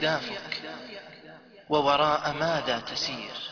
أهدافك ووراء ماذا تسير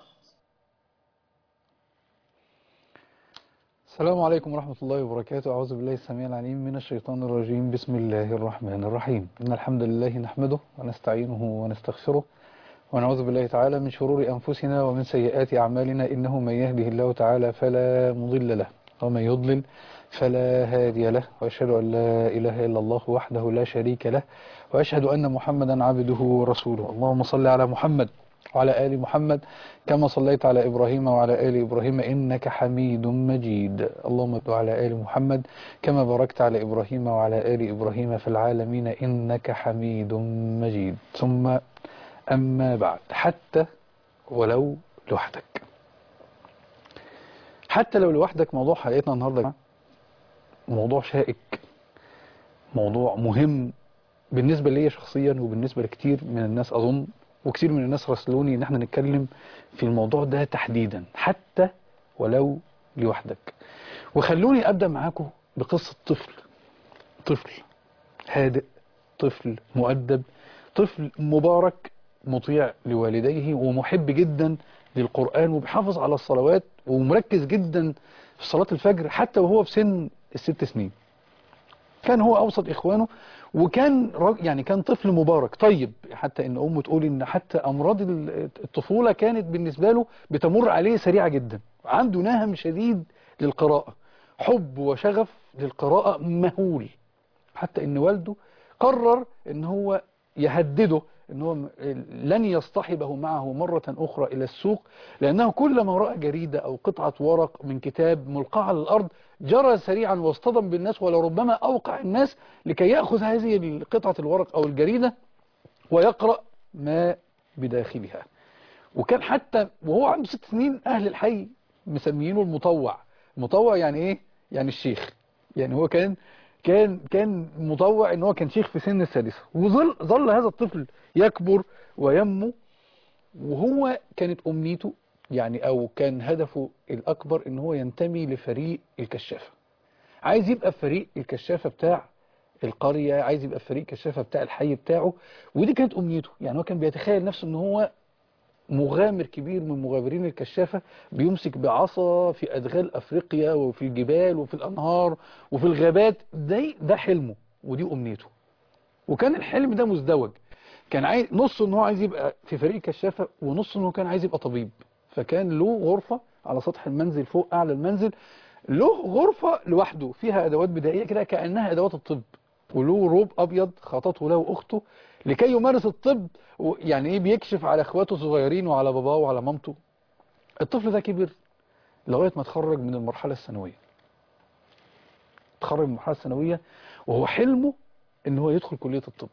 السلام عليكم ورحمة الله وبركاته أعوذ بالله السميع العليم من الشيطان الرجيم بسم الله الرحمن الرحيم إن الحمد لله نحمده ونستعينه ونستغفره ونعوذ بالله تعالى من شرور أنفسنا ومن سيئات أعمالنا إنه من يهده الله تعالى فلا مضل له ومن يضلل فلا هادي له وأشهد أن لا إله إلا الله وحده لا شريك له وأشهد أن محمدا عبده ورسوله اللهم صل على محمد وعلى آل محمد كما صليت على إبراهيم وعلى آل إبراهيم إنك حميد مجيد اللهم بارك على آل محمد كما باركت على إبراهيم وعلى آل إبراهيم في العالمين إنك حميد مجيد ثم أما بعد حتى ولو لوحدك حتى لو لوحدك موضوع حلقتنا النهاردة موضوع شائك موضوع مهم بالنسبة لي شخصيا وبالنسبة لكتير من الناس أظن وكتير من الناس رسلوني ان احنا نتكلم في الموضوع ده تحديدا حتى ولو لوحدك وخلوني ابدا معاكم بقصه طفل طفل هادئ طفل مؤدب طفل مبارك مطيع لوالديه ومحب جدا للقران وبيحافظ على الصلوات ومركز جدا في صلاه الفجر حتى وهو في سن الست سنين كان هو اوسط اخوانه وكان يعني كان طفل مبارك طيب حتى ان امه تقول ان حتى امراض الطفوله كانت بالنسبه له بتمر عليه سريعه جدا عنده نهم شديد للقراءه حب وشغف للقراءه مهول حتى ان والده قرر ان هو يهدده ان هو لن يصطحبه معه مرة اخرى الى السوق لانه كلما رأى جريدة او قطعة ورق من كتاب ملقاة على الارض جرى سريعا واصطدم بالناس ولربما اوقع الناس لكي يأخذ هذه قطعة الورق او الجريدة ويقرأ ما بداخلها وكان حتى وهو عنده ست سنين اهل الحي مسميينه المطوع المطوع يعني ايه يعني الشيخ يعني هو كان كان كان مطوع ان هو كان شيخ في سن السادسة وظل ظل هذا الطفل يكبر وينمو وهو كانت امنيته يعني او كان هدفه الاكبر ان هو ينتمي لفريق الكشافة عايز يبقى في فريق الكشافة بتاع القرية عايز يبقى في فريق الكشافة بتاع الحي بتاعه ودي كانت امنيته يعني هو كان بيتخيل نفسه ان هو مغامر كبير من مغامرين الكشافة بيمسك بعصا في أدغال أفريقيا وفي الجبال وفي الأنهار وفي الغابات ده, ده حلمه ودي أمنيته وكان الحلم ده مزدوج كان عايز نص ان هو عايز يبقى في فريق كشافة ونص ان هو كان عايز يبقى طبيب فكان له غرفة على سطح المنزل فوق أعلى المنزل له غرفة لوحده فيها أدوات بدائية كده كأنها أدوات الطب وله روب أبيض خطته له أخته لكي يمارس الطب يعني ايه بيكشف على اخواته الصغيرين وعلى باباه وعلى مامته الطفل ده كبر لغاية ما اتخرج من المرحلة الثانوية اتخرج من المرحلة الثانوية وهو حلمه ان هو يدخل كلية الطب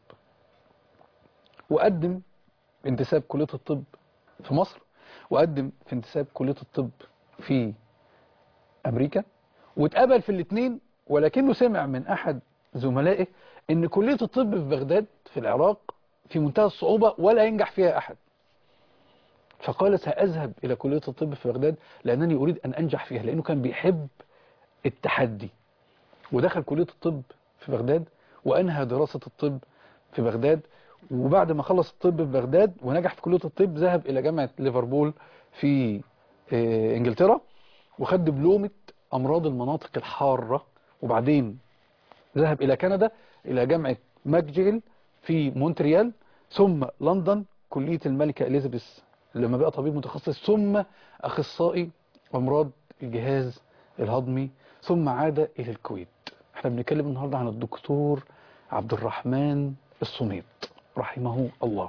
وقدم انتساب كلية الطب في مصر وقدم في انتساب كلية الطب في امريكا واتقبل في الاثنين ولكنه سمع من احد زملائه ان كلية الطب في بغداد في العراق في منتهى الصعوبة ولا ينجح فيها أحد فقال سأذهب إلى كلية الطب في بغداد لأنني أريد أن أنجح فيها لأنه كان بيحب التحدي ودخل كلية الطب في بغداد وأنهى دراسة الطب في بغداد وبعد ما خلص الطب في بغداد ونجح في كلية الطب ذهب إلى جامعة ليفربول في إنجلترا وخد دبلومة أمراض المناطق الحارة وبعدين ذهب إلى كندا إلى جامعة ماكجيل في مونتريال ثم لندن كلية الملكة إليزابيث لما بقى طبيب متخصص ثم أخصائي أمراض الجهاز الهضمي ثم عاد إلى الكويت احنا بنتكلم النهاردة عن الدكتور عبد الرحمن الصميت رحمه الله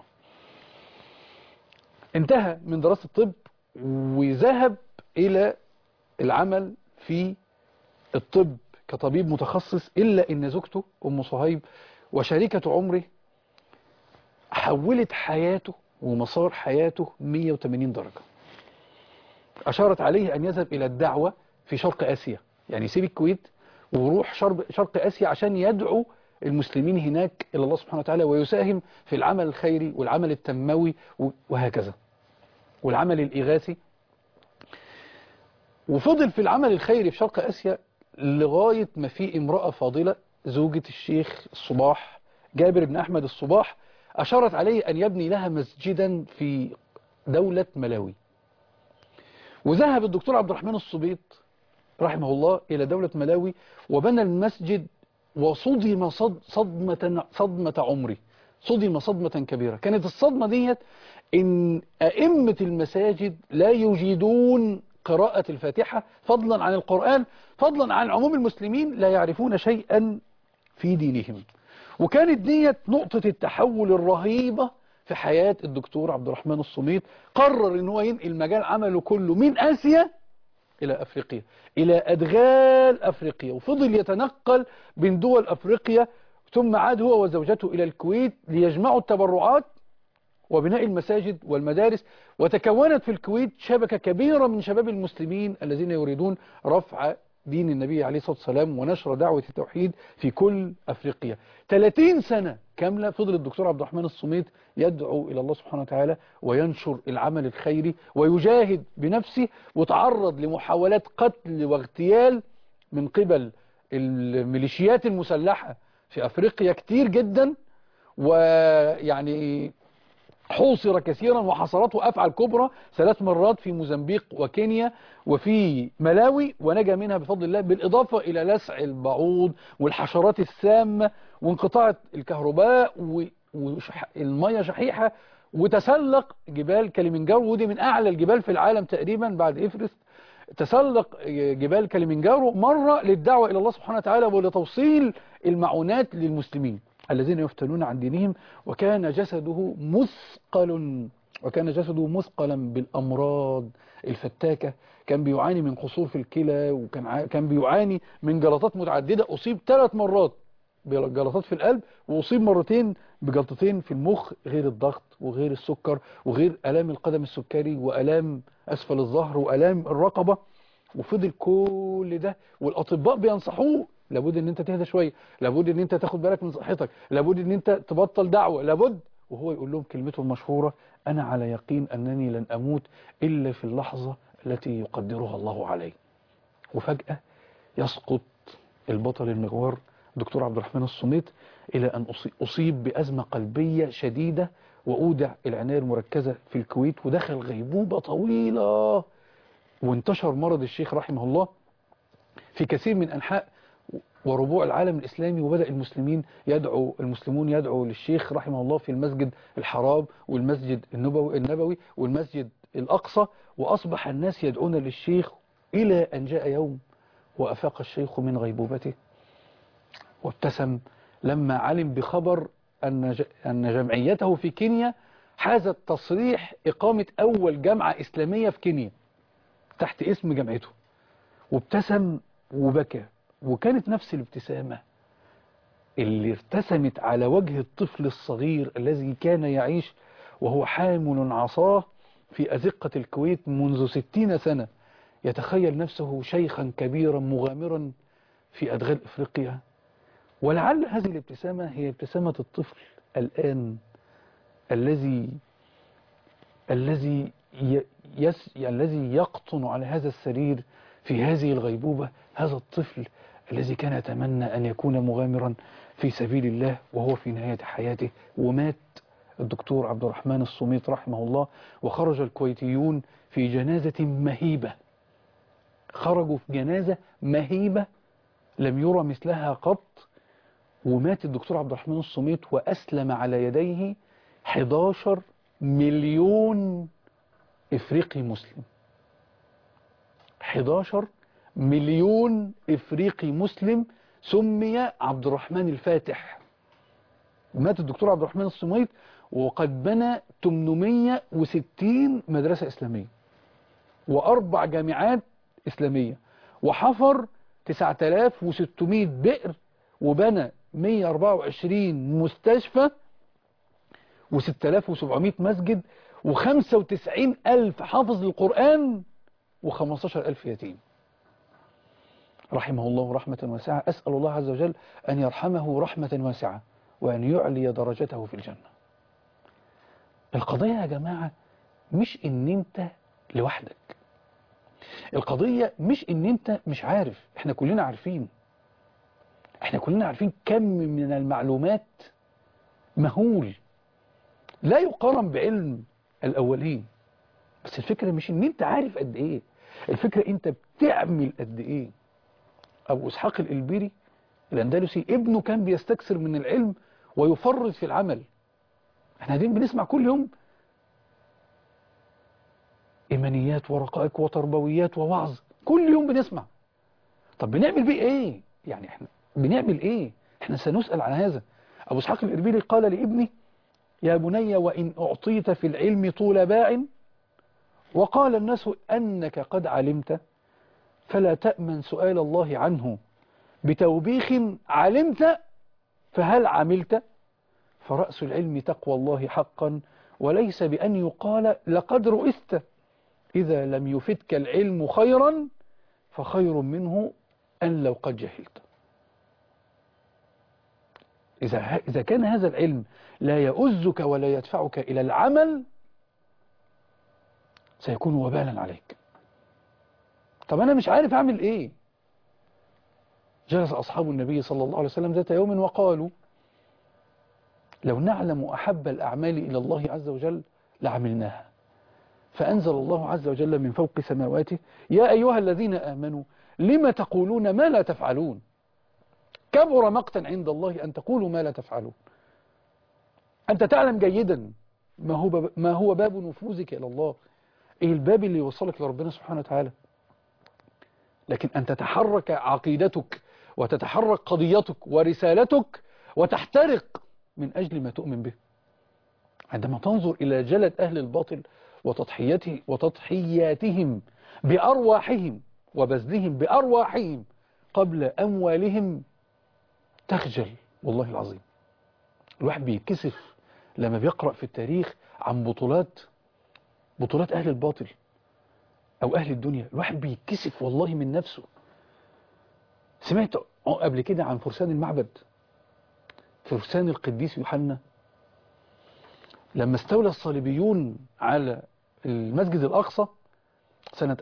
انتهى من دراسة الطب وذهب إلى العمل في الطب كطبيب متخصص إلا إن زوجته أم صهيب وشريكة عمره حولت حياته ومسار حياته 180 درجة أشارت عليه أن يذهب إلى الدعوة في شرق آسيا يعني يسيب الكويت ويروح شرق آسيا عشان يدعو المسلمين هناك إلى الله سبحانه وتعالى ويساهم في العمل الخيري والعمل التنموي وهكذا والعمل الإغاثي وفضل في العمل الخيري في شرق آسيا لغاية ما في امرأة فاضلة زوجة الشيخ الصباح جابر بن أحمد الصباح أشارت عليه أن يبني لها مسجدا في دولة ملاوي وذهب الدكتور عبد الرحمن الصبيط رحمه الله إلى دولة ملاوي وبنى المسجد وصدم صد صدمة, صدمة عمري صدم صدمة كبيرة كانت الصدمة ديت إن أئمة المساجد لا يجيدون قراءة الفاتحة فضلا عن القرآن فضلا عن عموم المسلمين لا يعرفون شيئا في دينهم وكانت ديت نقطة التحول الرهيبة في حياة الدكتور عبد الرحمن الصميت قرر ان هو ينقل مجال عمله كله من آسيا إلى أفريقيا إلى أدغال أفريقيا وفضل يتنقل بين دول أفريقيا ثم عاد هو وزوجته إلى الكويت ليجمعوا التبرعات وبناء المساجد والمدارس وتكونت في الكويت شبكة كبيرة من شباب المسلمين الذين يريدون رفع دين النبي عليه الصلاة والسلام ونشر دعوة التوحيد في كل أفريقيا 30 سنة كاملة فضل الدكتور عبد الرحمن الصميت يدعو إلى الله سبحانه وتعالى وينشر العمل الخيري ويجاهد بنفسه وتعرض لمحاولات قتل واغتيال من قبل الميليشيات المسلحة في أفريقيا كتير جدا ويعني حوصر كثيرا وحصرته أفعل كبرى ثلاث مرات في موزمبيق وكينيا وفي ملاوي ونجا منها بفضل الله بالإضافة إلى لسع البعوض والحشرات السامة وانقطاع الكهرباء والمية شحيحة وتسلق جبال كليمنجارو ودي من أعلى الجبال في العالم تقريبا بعد إفرست تسلق جبال كليمنجارو مرة للدعوة إلى الله سبحانه وتعالى ولتوصيل المعونات للمسلمين الذين يفتنون عن دينهم وكان جسده مثقل وكان جسده مثقلا بالأمراض الفتاكة كان بيعاني من قصور في الكلى وكان كان بيعاني من جلطات متعددة أصيب ثلاث مرات بجلطات في القلب وأصيب مرتين بجلطتين في المخ غير الضغط وغير السكر وغير ألام القدم السكري وألام أسفل الظهر وألام الرقبة وفضل كل ده والأطباء بينصحوه لابد ان انت تهدى شوية لابد ان انت تاخد بالك من صحتك لابد ان انت تبطل دعوة لابد وهو يقول لهم كلمته المشهورة انا على يقين انني لن اموت الا في اللحظة التي يقدرها الله علي وفجأة يسقط البطل المغوار دكتور عبد الرحمن الصميت الى ان اصيب بازمة قلبية شديدة واودع العناية المركزة في الكويت ودخل غيبوبة طويلة وانتشر مرض الشيخ رحمه الله في كثير من انحاء وربوع العالم الإسلامي وبدأ المسلمين يدعو المسلمون يدعو للشيخ رحمه الله في المسجد الحرام والمسجد النبوي, النبوي والمسجد الأقصى وأصبح الناس يدعون للشيخ إلى أن جاء يوم وأفاق الشيخ من غيبوبته وابتسم لما علم بخبر أن أن جمعيته في كينيا حازت تصريح إقامة أول جامعة إسلامية في كينيا تحت اسم جامعته وابتسم وبكى وكانت نفس الابتسامة اللي ارتسمت على وجه الطفل الصغير الذي كان يعيش وهو حامل عصاه في أزقة الكويت منذ ستين سنة يتخيل نفسه شيخا كبيرا مغامرا في أدغال إفريقيا ولعل هذه الابتسامة هي ابتسامة الطفل الآن الذي الذي يس الذي يقطن على هذا السرير في هذه الغيبوبة هذا الطفل الذي كان يتمنى أن يكون مغامرا في سبيل الله وهو في نهاية حياته ومات الدكتور عبد الرحمن الصميت رحمه الله وخرج الكويتيون في جنازة مهيبة خرجوا في جنازة مهيبة لم يرى مثلها قط ومات الدكتور عبد الرحمن الصميت وأسلم على يديه 11 مليون إفريقي مسلم 11 مليون إفريقي مسلم سمي عبد الرحمن الفاتح مات الدكتور عبد الرحمن الصميت وقد بنى 860 مدرسة إسلامية وأربع جامعات إسلامية وحفر 9600 بئر وبنى 124 مستشفى و6700 مسجد و95 ألف حافظ للقرآن و15 ألف يتيم رحمه الله رحمة واسعة أسأل الله عز وجل أن يرحمه رحمة واسعة وأن يعلي درجته في الجنة القضية يا جماعة مش إن أنت لوحدك القضية مش إن أنت مش عارف إحنا كلنا عارفين إحنا كلنا عارفين كم من المعلومات مهول لا يقارن بعلم الأولين بس الفكرة مش ان انت عارف قد ايه الفكرة انت بتعمل قد ايه ابو اسحاق الالبيري الاندلسي ابنه كان بيستكثر من العلم ويفرط في العمل احنا قاعدين بنسمع كل يوم ايمانيات ورقائق وتربويات ووعظ كل يوم بنسمع طب بنعمل بيه ايه يعني احنا بنعمل ايه احنا سنسأل عن هذا ابو اسحاق الالبيري قال لابني يا بني وان اعطيت في العلم طول باع وقال الناس أنك قد علمت فلا تأمن سؤال الله عنه بتوبيخ علمت فهل عملت فرأس العلم تقوى الله حقا وليس بأن يقال لقد رؤست إذا لم يفدك العلم خيرا فخير منه أن لو قد جهلت إذا, إذا كان هذا العلم لا يؤزك ولا يدفعك إلى العمل سيكون وبالا عليك طب أنا مش عارف أعمل إيه جلس أصحاب النبي صلى الله عليه وسلم ذات يوم وقالوا لو نعلم أحب الأعمال إلى الله عز وجل لعملناها فأنزل الله عز وجل من فوق سماواته يا أيها الذين آمنوا لم تقولون ما لا تفعلون كبر مقتا عند الله أن تقولوا ما لا تفعلون أنت تعلم جيدا ما هو ما هو باب نفوذك إلى الله إيه الباب اللي يوصلك لربنا سبحانه وتعالى لكن أن تتحرك عقيدتك وتتحرك قضيتك ورسالتك وتحترق من أجل ما تؤمن به عندما تنظر إلى جلد أهل الباطل وتضحيته وتضحياتهم بأرواحهم وبذلهم بأرواحهم قبل أموالهم تخجل والله العظيم الواحد بيتكسف لما بيقرأ في التاريخ عن بطولات بطولات أهل الباطل أو أهل الدنيا الواحد بيتكسف والله من نفسه سمعت قبل كده عن فرسان المعبد فرسان القديس يوحنا لما استولى الصليبيون على المسجد الأقصى سنة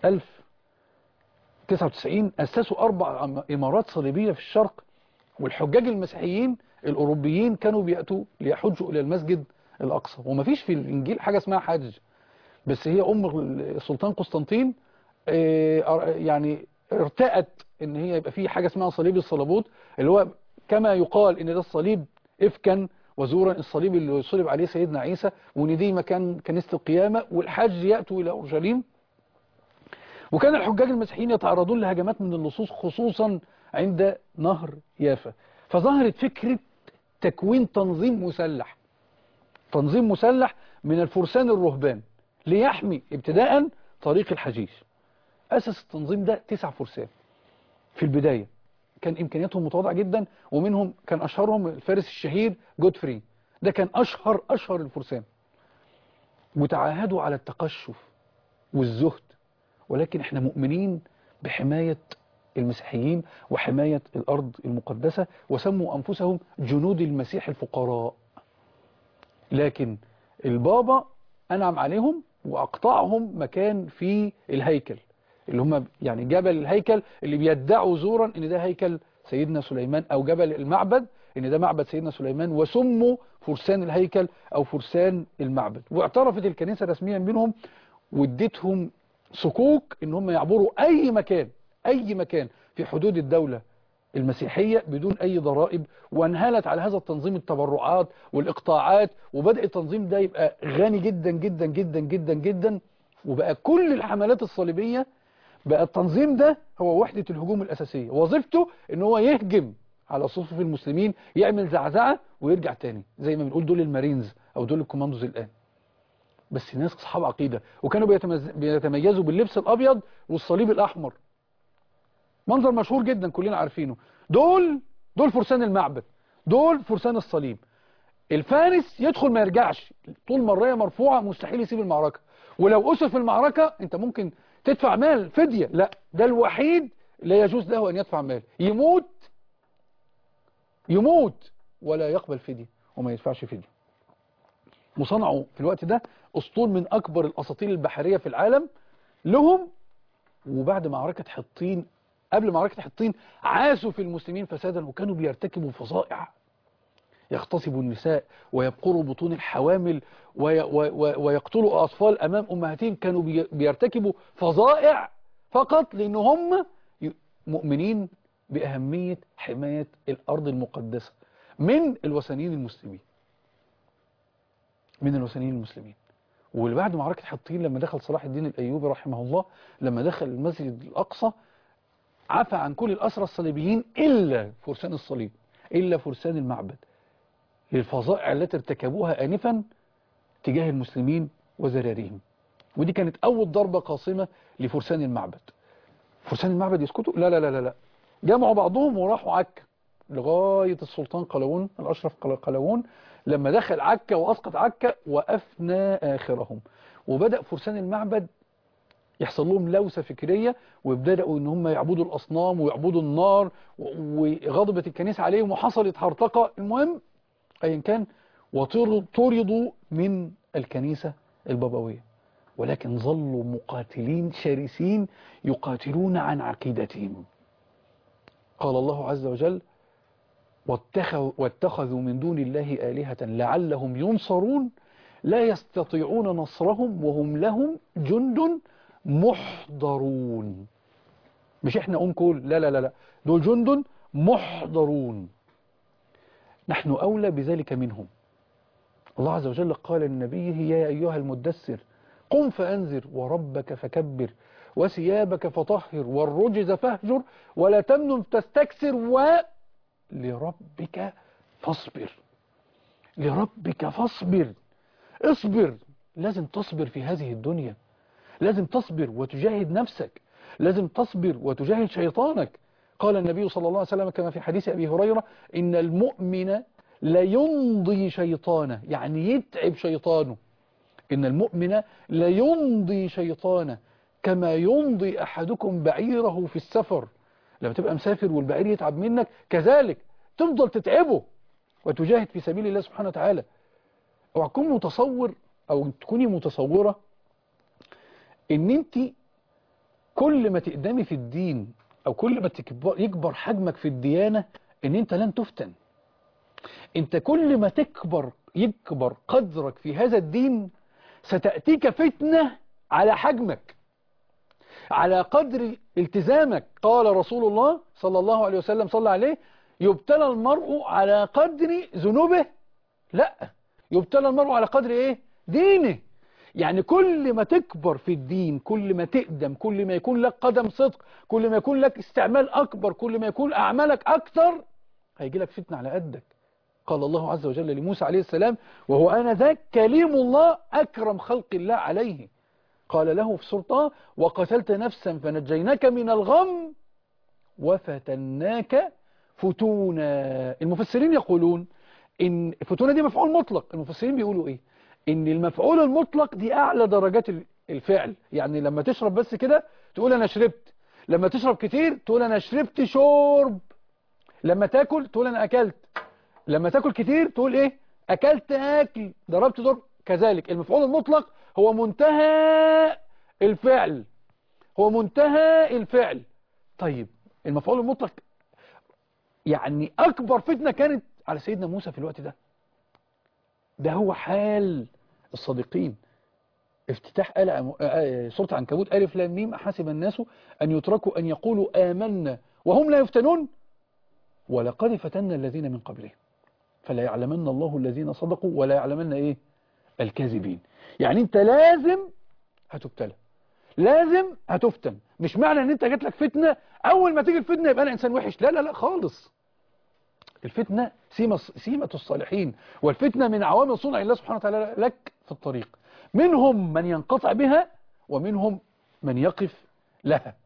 1099 أسسوا أربع إمارات صليبية في الشرق والحجاج المسيحيين الأوروبيين كانوا بيأتوا ليحجوا إلى المسجد الأقصى ومفيش في الإنجيل حاجة اسمها حج بس هي أم السلطان قسطنطين يعني ارتأت ان هي يبقى في حاجة اسمها صليب الصليبوت اللي هو كما يقال ان ده الصليب افكا وزورا الصليب اللي صلب عليه سيدنا عيسى وان دي مكان كنيسة القيامة والحج يأتوا الى اورشليم وكان الحجاج المسيحيين يتعرضون لهجمات من اللصوص خصوصا عند نهر يافا فظهرت فكرة تكوين تنظيم مسلح تنظيم مسلح من الفرسان الرهبان ليحمي ابتداء طريق الحجيج أسس التنظيم ده تسع فرسان في البداية كان إمكانياتهم متواضعة جدا ومنهم كان أشهرهم الفارس الشهير جودفري ده كان أشهر أشهر الفرسان وتعاهدوا على التقشف والزهد ولكن احنا مؤمنين بحماية المسيحيين وحماية الأرض المقدسة وسموا أنفسهم جنود المسيح الفقراء لكن البابا أنعم عليهم وأقطعهم مكان في الهيكل اللي هم يعني جبل الهيكل اللي بيدعوا زورا ان ده هيكل سيدنا سليمان او جبل المعبد ان ده معبد سيدنا سليمان وسموا فرسان الهيكل او فرسان المعبد واعترفت الكنيسة رسميا منهم واديتهم صكوك ان هم يعبروا اي مكان اي مكان في حدود الدولة المسيحية بدون اي ضرائب وانهالت على هذا التنظيم التبرعات والاقطاعات وبدأ التنظيم ده يبقى غني جدا جدا جدا جدا جدا وبقى كل الحملات الصليبية بقى التنظيم ده هو وحدة الهجوم الأساسية وظيفته ان هو يهجم على صفوف المسلمين يعمل زعزعة ويرجع تاني زي ما بنقول دول المارينز او دول الكوماندوز الآن بس ناس اصحاب عقيدة وكانوا بيتميزوا باللبس الابيض والصليب الاحمر منظر مشهور جدا كلنا عارفينه دول دول فرسان المعبد دول فرسان الصليب الفارس يدخل ما يرجعش طول ما الرايه مرفوعة مستحيل يسيب المعركة ولو أسر في المعركة انت ممكن تدفع مال فدية لا ده الوحيد لا يجوز له أن يدفع مال يموت يموت ولا يقبل فدية وما يدفعش فدية وصنعوا في الوقت ده أسطول من أكبر الأساطيل البحرية في العالم لهم وبعد معركة حطين قبل معركة حطين عاسوا في المسلمين فسادا وكانوا بيرتكبوا فظائع يغتصبوا النساء ويبقروا بطون الحوامل وي وي ويقتلوا أطفال أمام أمهاتهم كانوا بي بيرتكبوا فظائع فقط لأن هم مؤمنين بأهمية حماية الأرض المقدسة من الوثنيين المسلمين من الوثنيين المسلمين واللي بعد معركة حطين لما دخل صلاح الدين الأيوبي رحمه الله لما دخل المسجد الأقصى عفى عن كل الأسرى الصليبيين إلا فرسان الصليب إلا فرسان المعبد للفظائع التي ارتكبوها آنفا تجاه المسلمين وزراريهم ودي كانت أول ضربة قاصمة لفرسان المعبد فرسان المعبد يسكتوا لا لا لا لا, لا. جمعوا بعضهم وراحوا عكا لغاية السلطان قلاوون الأشرف قلاوون لما دخل عكا وأسقط عكا وأفنى آخرهم وبدأ فرسان المعبد يحصل لهم لوسة فكرية وابتدأوا ان هم يعبدوا الأصنام ويعبدوا النار وغضبت الكنيسة عليهم وحصلت هرطقة المهم أيا كان وطردوا من الكنيسة البابوية ولكن ظلوا مقاتلين شرسين يقاتلون عن عقيدتهم قال الله عز وجل واتخذوا من دون الله آلهة لعلهم ينصرون لا يستطيعون نصرهم وهم لهم جند محضرون مش احنا أم كل لا لا لا لا دول جند محضرون نحن أولى بذلك منهم الله عز وجل قال لنبيه يا أيها المدثر قم فأنذر وربك فكبر وثيابك فطهر والرجز فاهجر ولا تمنن تستكثر ولربك فاصبر لربك فاصبر اصبر لازم تصبر في هذه الدنيا لازم تصبر وتجاهد نفسك لازم تصبر وتجاهد شيطانك قال النبي صلى الله عليه وسلم كما في حديث أبي هريرة إن المؤمن ليمضي شيطانه يعني يتعب شيطانه إن المؤمن ليمضي شيطانه كما يمضي أحدكم بعيره في السفر لما تبقى مسافر والبعير يتعب منك كذلك تفضل تتعبه وتجاهد في سبيل الله سبحانه وتعالى اوعى تكون متصور أو تكوني متصورة إن أنت كل ما تقدمي في الدين أو كل ما يكبر حجمك في الديانة إن أنت لن تفتن أنت كل ما تكبر يكبر قدرك في هذا الدين ستأتيك فتنة على حجمك على قدر التزامك قال رسول الله صلى الله عليه وسلم صلى عليه يبتلى المرء على قدر ذنوبه لا يبتلى المرء على قدر ايه دينه يعني كل ما تكبر في الدين كل ما تقدم كل ما يكون لك قدم صدق كل ما يكون لك استعمال أكبر كل ما يكون أعمالك أكثر هيجي لك فتنة على قدك قال الله عز وجل لموسى عليه السلام وهو أنا ذاك كليم الله أكرم خلق الله عليه قال له في سلطة وقتلت نفسا فنجيناك من الغم وفتناك فتونا المفسرين يقولون إن فتونا دي مفعول مطلق المفسرين بيقولوا إيه إن المفعول المطلق دي أعلى درجات الفعل يعني لما تشرب بس كده تقول أنا شربت لما تشرب كتير تقول أنا شربت شرب لما تاكل تقول أنا أكلت لما تاكل كتير تقول إيه أكلت أكل ضربت ضرب كذلك المفعول المطلق هو منتهى الفعل هو منتهى الفعل طيب المفعول المطلق يعني أكبر فتنة كانت على سيدنا موسى في الوقت ده ده هو حال الصادقين افتتاح آل سورة عنكبوت ألف لام ميم أحسب الناس أن يتركوا أن يقولوا آمنا وهم لا يفتنون ولقد فتنا الذين من قبلهم فلا يعلمن الله الذين صدقوا ولا يعلمن إيه الكاذبين يعني أنت لازم هتبتلى لازم هتفتن مش معنى ان انت جات لك فتنة اول ما تيجي الفتنة يبقى انا انسان وحش لا لا لا خالص الفتنة سيمة, سيمة الصالحين والفتنة من عوامل صنع الله سبحانه وتعالى لك في الطريق منهم من ينقطع بها ومنهم من يقف لها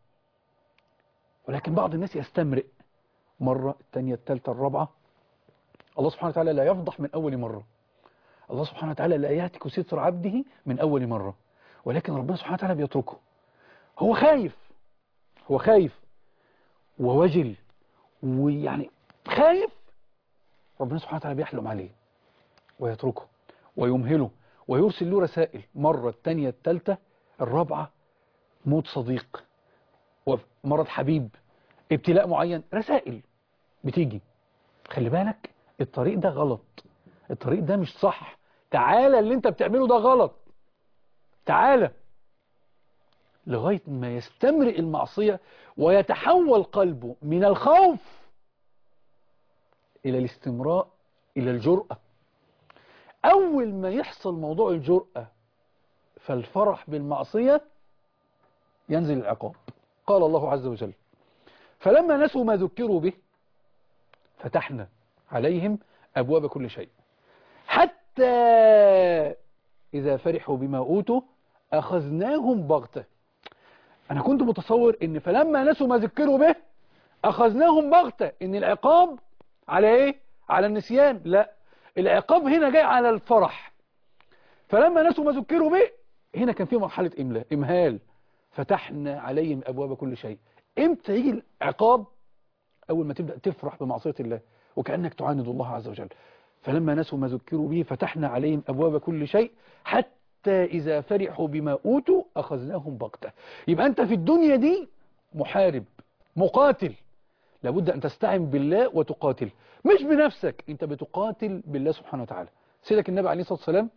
ولكن بعض الناس يستمرئ مرة الثانية الثالثة الرابعة الله سبحانه وتعالى لا يفضح من أول مرة الله سبحانه وتعالى لا يهتك ستر عبده من أول مرة ولكن ربنا سبحانه وتعالى بيتركه هو خايف هو خايف ووجل ويعني خايف ربنا سبحانه وتعالى بيحلم عليه ويتركه ويمهله ويرسل له رسائل مرة الثانية الثالثة الرابعة موت صديق ومرض حبيب ابتلاء معين رسائل بتيجي خلي بالك الطريق ده غلط الطريق ده مش صح تعالى اللي انت بتعمله ده غلط تعالى لغاية ما يستمرئ المعصية ويتحول قلبه من الخوف إلى الاستمراء إلى الجرأة أول ما يحصل موضوع الجرأة فالفرح بالمعصية ينزل العقاب قال الله عز وجل فلما نسوا ما ذكروا به فتحنا عليهم أبواب كل شيء حتى إذا فرحوا بما أوتوا أخذناهم بغتة أنا كنت متصور إن فلما نسوا ما ذكروا به أخذناهم بغتة إن العقاب على إيه؟ على النسيان لا العقاب هنا جاي على الفرح فلما نسوا ما ذكروا به هنا كان في مرحلة إملاء إمهال فتحنا عليهم أبواب كل شيء إمتى يجي العقاب أول ما تبدأ تفرح بمعصية الله وكأنك تعاند الله عز وجل فلما نسوا ما ذكروا به فتحنا عليهم أبواب كل شيء حتى إذا فرحوا بما أوتوا أخذناهم بغتة يبقى أنت في الدنيا دي محارب مقاتل لابد أن تستعن بالله وتقاتل مش بنفسك أنت بتقاتل بالله سبحانه وتعالى سيدك النبي عليه الصلاة والسلام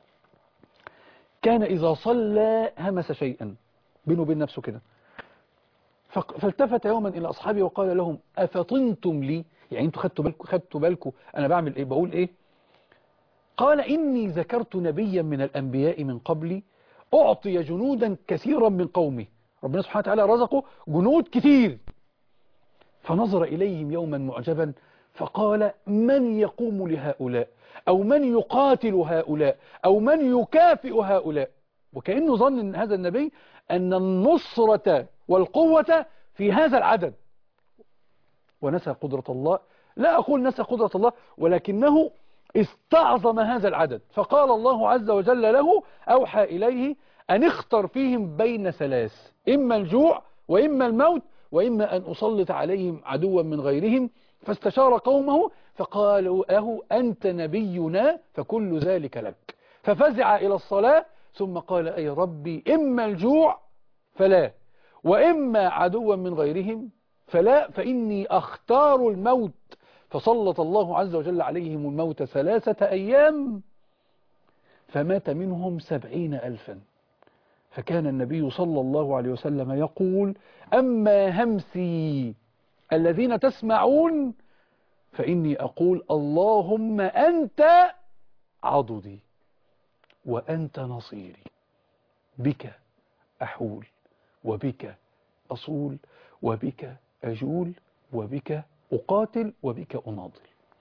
كان إذا صلى همس شيئا بينه وبين نفسه كده فالتفت يوما إلى أصحابه وقال لهم أفطنتم لي يعني أنتوا خدتوا بالكم خدتوا بالكم أنا بعمل إيه بقول إيه قال إني ذكرت نبيا من الأنبياء من قبلي أعطي جنودا كثيرا من قومه ربنا سبحانه وتعالى رزقه جنود كثير فنظر إليهم يوما معجبا فقال من يقوم لهؤلاء أو من يقاتل هؤلاء أو من يكافئ هؤلاء وكأنه ظن أن هذا النبي أن النصرة والقوة في هذا العدد ونسى قدرة الله لا أقول نسى قدرة الله ولكنه استعظم هذا العدد فقال الله عز وجل له أوحى إليه أن اختر فيهم بين ثلاث إما الجوع وإما الموت وإما أن أسلط عليهم عدوا من غيرهم فاستشار قومه فقالوا له أنت نبينا فكل ذلك لك ففزع إلى الصلاة ثم قال أي ربي إما الجوع فلا وإما عدوا من غيرهم فلا فإني أختار الموت فسلط الله عز وجل عليهم الموت ثلاثة أيام فمات منهم سبعين ألفا فكان النبي صلى الله عليه وسلم يقول أما همسي الذين تسمعون فإني أقول اللهم أنت عضدي وأنت نصيري بك أحول وبك أصول وبك أجول وبك أقاتل وبك أناضل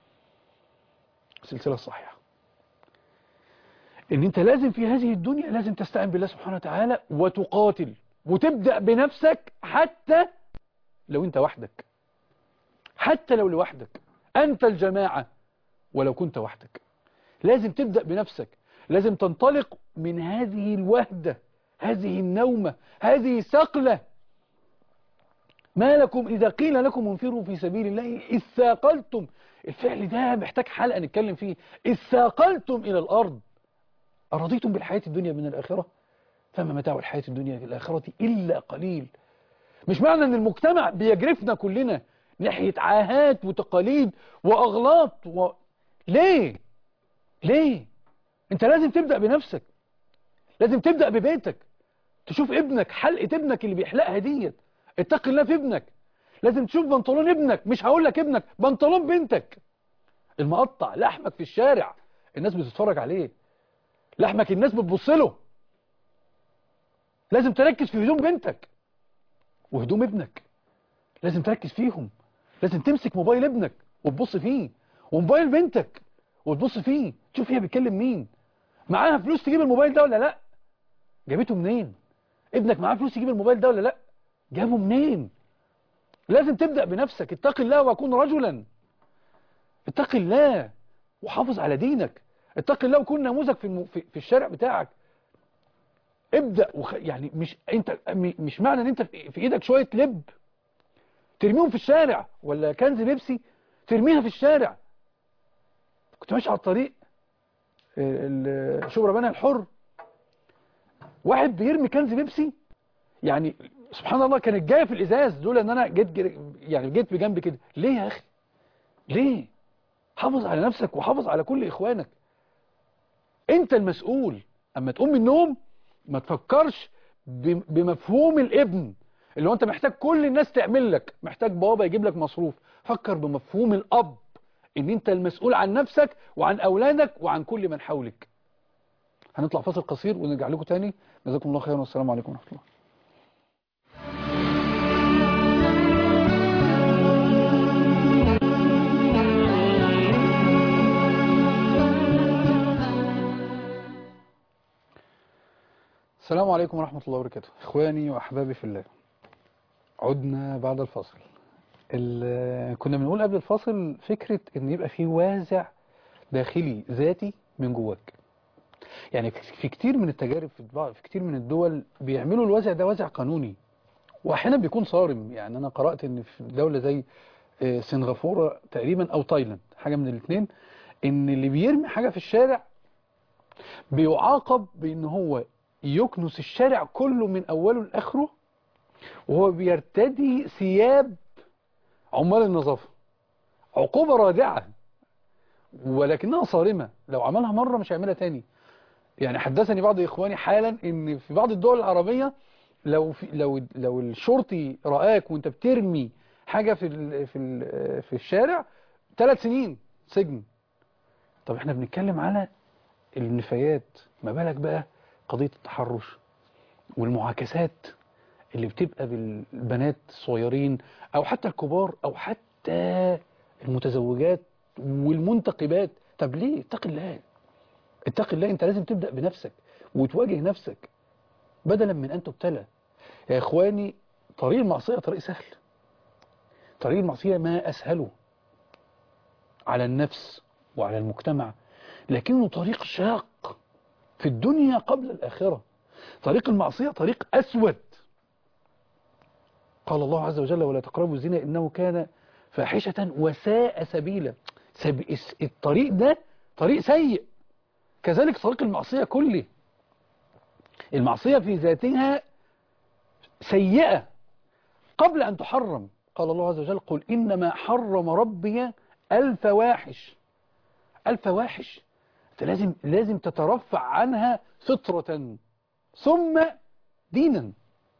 سلسلة صحيحة إن أنت لازم في هذه الدنيا لازم تستعين بالله سبحانه وتعالى وتقاتل وتبدأ بنفسك حتى لو أنت وحدك حتى لو لوحدك أنت الجماعة ولو كنت وحدك لازم تبدأ بنفسك لازم تنطلق من هذه الوهدة هذه النومة هذه ثقلة ما لكم إذا قيل لكم انفروا في سبيل الله إذ ثاقلتم الفعل ده محتاج حلقة نتكلم فيه إذ ثاقلتم إلى الأرض أرضيتم بالحياة الدنيا من الآخرة فما متاع الحياة الدنيا في الآخرة إلا قليل مش معنى أن المجتمع بيجرفنا كلنا ناحية عاهات وتقاليد وأغلاط و... ليه ليه انت لازم تبدأ بنفسك لازم تبدأ ببيتك تشوف ابنك حلقة ابنك اللي بيحلقها ديت اتق الله في ابنك لازم تشوف بنطلون ابنك مش هقول لك ابنك بنطلون بنتك المقطع لحمك في الشارع الناس بتتفرج عليه لحمك الناس بتبص له لازم تركز في هدوم بنتك وهدوم ابنك لازم تركز فيهم لازم تمسك موبايل ابنك وتبص فيه وموبايل بنتك وتبص فيه تشوف هي بتكلم مين معاها فلوس تجيب الموبايل ده ولا لا جابته منين ابنك معاه فلوس يجيب الموبايل ده ولا لا جابه منين لازم تبدأ بنفسك اتق الله وكن رجلا اتق الله وحافظ على دينك اتق الله وكن نموذج في, الم... في في الشارع بتاعك ابدأ وخ... يعني مش انت مش معنى ان انت في ايدك شوية لب ترميهم في الشارع ولا كنز بيبسي ترميها في الشارع كنت ماشي على الطريق شبرا بنها الحر واحد بيرمي كنز بيبسي يعني سبحان الله كانت جايه في الازاز دول ان انا جيت يعني جيت بجنب كده ليه يا اخي ليه حافظ على نفسك وحافظ على كل إخوانك أنت المسؤول أما تقوم من النوم ما تفكرش ب- بمفهوم الابن اللي هو أنت محتاج كل الناس تعمل لك محتاج بابا يجيب لك مصروف فكر بمفهوم الأب إن أنت المسؤول عن نفسك وعن أولادك وعن كل من حولك هنطلع فاصل قصير ونرجع لكم تاني جزاكم الله خيرا والسلام عليكم ورحمة الله السلام عليكم ورحمة الله وبركاته إخواني وأحبابي في الله عدنا بعد الفاصل ال- كنا بنقول قبل الفاصل فكرة إن يبقى في وازع داخلي ذاتي من جواك يعني في في كتير من التجارب في بعض- في كتير من الدول بيعملوا الوازع ده وازع قانوني واحيانا بيكون صارم يعني انا قرأت ان في دولة زي آه، سنغافورة تقريبا او تايلاند حاجة من الاثنين ان اللي بيرمي حاجة في الشارع بيعاقب بان هو يكنس الشارع كله من اوله لاخره وهو بيرتدي ثياب عمال النظافة عقوبة رادعة ولكنها صارمة لو عملها مرة مش هيعملها تاني يعني حدثني بعض إخواني حالا إن في بعض الدول العربية لو في لو لو الشرطي رآك وأنت بترمي حاجة في ال في ال في الشارع ثلاث سنين سجن طب احنا بنتكلم على النفايات ما بالك بقى قضية التحرش والمعاكسات اللي بتبقى بالبنات الصغيرين أو حتى الكبار أو حتى المتزوجات والمنتقبات طب ليه اتق الله اتق الله انت لازم تبدأ بنفسك وتواجه نفسك بدلا من أن تبتلى يا إخواني طريق المعصية طريق سهل طريق المعصية ما أسهله على النفس وعلى المجتمع لكنه طريق شاق في الدنيا قبل الآخرة طريق المعصية طريق أسود قال الله عز وجل ولا تقربوا الزنا إنه كان فاحشة وساء سبيلا سب... الطريق ده طريق سيء كذلك طريق المعصية كله المعصية في ذاتها سيئة قبل أن تحرم قال الله عز وجل قل إنما حرم ربي الفواحش الفواحش أنت لازم لازم تترفع عنها فطرة ثم دينا